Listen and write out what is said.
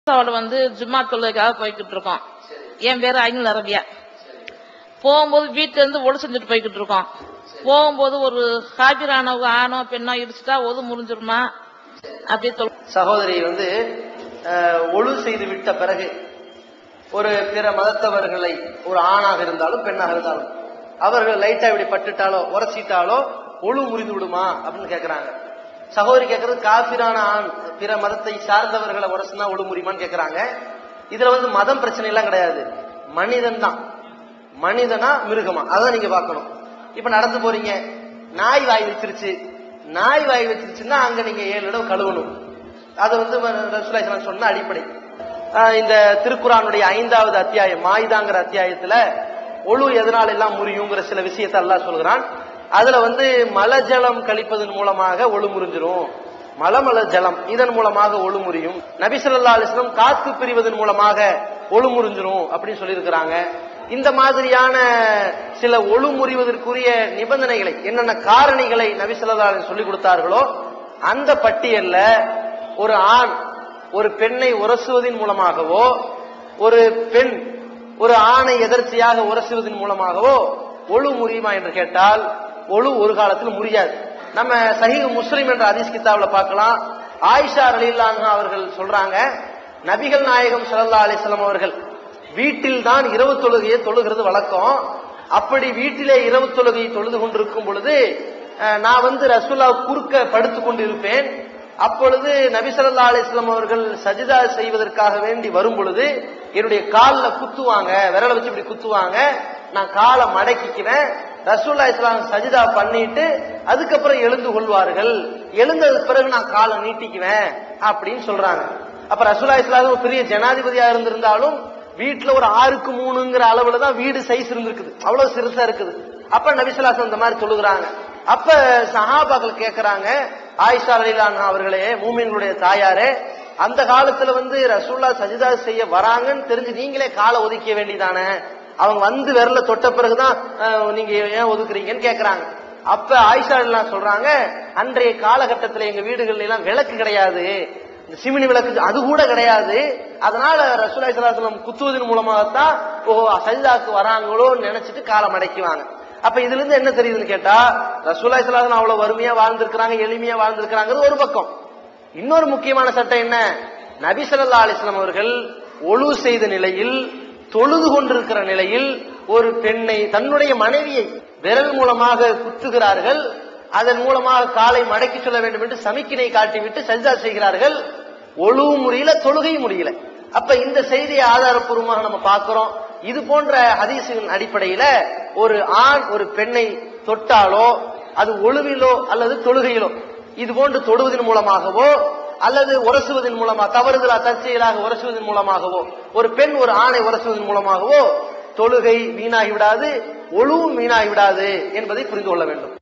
அவளை வந்து ஜும்மா தொழுகைக்காக போய்கிட்டு இருக்கோம் என் பேரு ஐநூல் அரபியா போகும்போது வீட்டுல இருந்து ஒளி செஞ்சுட்டு போய்கிட்டு இருக்கோம் போகும்போது ஒரு ஹாஜரானவங்க ஆணோ பெண்ணோ இடிச்சுட்டா ஒது முறிஞ்சிருமா அப்படியே தொழு சகோதரி வந்து அஹ், ஒழு செய்து விட்ட பிறகு ஒரு பிற மதத்தவர்களை ஒரு ஆணாக இருந்தாலும் பெண்ணாக இருந்தாலும் அவர்கள் லைட்டா இப்படி பட்டுட்டாலோ உரசிட்டாலோ ஒழு முறிந்து விடுமா அப்படின்னு கேக்குறாங்க சகோதரி கேக்குறது காபிரான ஆண் பிற மதத்தை சார்ந்தவர்களை உரசினா ஒழு முறியுமான்னு கேக்குறாங்க இதுல வந்து மதம் பிரச்சனை எல்லாம் கிடையாது மனிதன் தான் மனிதனா மிருகமா அதான் நீங்க பார்க்கணும் இப்ப நடந்து போறீங்க நாய் வாய் வச்சிருச்சு நாய் வாய் வச்சிருச்சுன்னா அங்க நீங்க ஏழு இடம் கழுவணும் அது வந்து ரசூலுல்லாஹி ஸல்லல்லாஹு சொன்ன அடிப்படை ஆஹ் இந்த திருக்குறானுடைய ஐந்தாவது அத்தியாயம் மாயுதாங்கிற அத்தியாயத்துல ஒழு எதனால எல்லாம் முறியுங்கிற சில விஷயத்தை அல்லாஹ் சொல்கிறான் அதுல வந்து மலஜலம் கழிப்பதன் மூலமாக ஒழு முறிஞ்சிரும் மலமல ஜலம் இதன் மூலமாக ஒழு முறியும் நபி ஸல்லல்லாஹு அலைஹி வஸல்லம் காத்து பிரிவதன் மூலமாக ஒழு முறிஞ்சிரும் அப்படின்னு சொல்லியிருக்கிறாங்க இந்த மாதிரியான சில ஒழு முறிவதற்குரிய நிபந்தனைகளை என்னென்ன காரணிகளை நபி ஸல்லல்லாஹு அலைஹி வஸல்லம் சொல்லிக் கொடுத்தார்களோ அந்த பட்டியல்ல ஒரு ஆண் ஒரு பெண்ணை உரசுவதன் மூலமாகவோ ஒரு பெண் ஒரு ஆணை எதர்ச்சியாக உரசுவதன் மூலமாகவோ ஒழு முறியுமா என்று கேட்டால் ஒழு ஒரு காலத்தில் முறியாது நம்ம சஹீஹ் முஸ்லிம் என்ற ஹதீஸ் கிதாப்ல பார்க்கலாம் ஆயிஷா ரலியல்லாஹு அவர்கள் சொல்றாங்க நபிகள் நாயகம் ஸல்லல்லாஹு அலைஹி வஸல்லம் அவர்கள் வீட்டில் தான் இரவு தொழுகையை தொழுகிறது வழக்கம் அப்படி வீட்டிலே இரவு தொழுகையை தொழுது கொண்டிருக்கும் பொழுது அஹ், நான் வந்து ரசூலா குறுக்க படுத்துக் கொண்டு இருப்பேன் அப்பொழுது நபி ஸல்லல்லாஹு அலைஹி வஸல்லம் அவர்கள் சஜிதா செய்வதற்காக வேண்டி வரும் பொழுது என்னுடைய கால்ல குத்துவாங்க விரலை வச்சு இப்படி குத்துவாங்க நான் காலை மடக்கிக்குவேன் ரசூல்லா இஸ்லாம் சஜிதா பண்ணிட்டு அதுக்கப்புறம் எழுந்து கொள்வார்கள் எழுந்ததுக்கு பிறகு நான் காலை நீட்டிக்குவேன் அப்படின்னு சொல்றாங்க அப்ப ரசூல்லா இஸ்லாம் ஒரு பெரிய ஜனாதிபதியா இருந்திருந்தாலும் வீட்டுல ஒரு ஆறுக்கு மூணுங்கிற அளவுல தான் வீடு சைஸ் இருந்திருக்குது அவ்வளவு சிறுசா இருக்குது அப்ப நபிசுல்லாசம் இந்த மாதிரி சொல்லுகிறாங்க அப்ப சஹாபாக்கள் கேக்குறாங்க ஆயிஷா அலிலான் அவர்களே மூமின்களுடைய தாயாரே அந்த காலத்துல வந்து ரசூல்லா சஜிதா செய்ய வராங்கன்னு தெரிஞ்சு நீங்களே காலை ஒதுக்க வேண்டியதானே அவங்க வந்து விரல தொட்ட பிறகுதான் அஹ், நீங்க ஏன் ஒதுக்குறீங்கன்னு கேக்குறாங்க அப்ப ஆயிஷா எல்லாம் சொல்றாங்க அன்றைய காலகட்டத்துல எங்க வீடுகள்ல எல்லாம் விளக்கு கிடையாது இந்த சிமினி விளக்கு அது கூட கிடையாது அதனால ரசூலாய் சலாசலம் குத்துவதன் மூலமாகத்தான் ஓ சஜிதாக்கு வராங்களோன்னு நினைச்சிட்டு காலை மடக்குவாங்க அப்ப இதுல இருந்து என்ன தெரியுதுன்னு கேட்டா ரசூலாய் சலாசலம் அவ்வளவு வறுமையா வாழ்ந்திருக்கிறாங்க எளிமையா வாழ்ந்திருக்கிறாங்கிறது ஒரு பக்கம் இன்னொரு முக்கியமான சட்டம் என்ன நபி ஸல்லல்லாஹு அலைஹி வஸல்லம் அவர்கள் ஒழு செய்த நிலையில் தொழுது கொண்டிருக்கிற நிலையில் ஒரு பெண்ணை தன்னுடைய மனைவியை விரல் மூலமாக குத்துகிறார்கள் அதன் மூலமாக காலை மடக்கி சொல்ல வேண்டும் என்று சமிக்கினை காட்டிவிட்டு சஜ்ஜா செய்கிறார்கள் ஒழு முடியல தொழுகை முடியல அப்ப இந்த செய்தியை ஆதாரப்பூர்வமாக நம்ம பார்க்கிறோம் இது போன்ற ஹதீஸின் அடிப்படையில ஒரு ஆண் ஒரு பெண்ணை தொட்டாலோ அது ஒழுவிலோ அல்லது தொழுகையிலோ இது போன்று தொடுவதன் மூலமாகவோ அல்லது உரசுவதன் மூலமா தவறுதலா தற்செயலாக உரசுவதன் மூலமாகவோ ஒரு பெண் ஒரு ஆணை உரசுவதன் மூலமாகவோ தொழுகை வீணாகி விடாது ஒழுவும் வீணாகி விடாது என்பதை புரிந்து கொள்ள வேண்டும்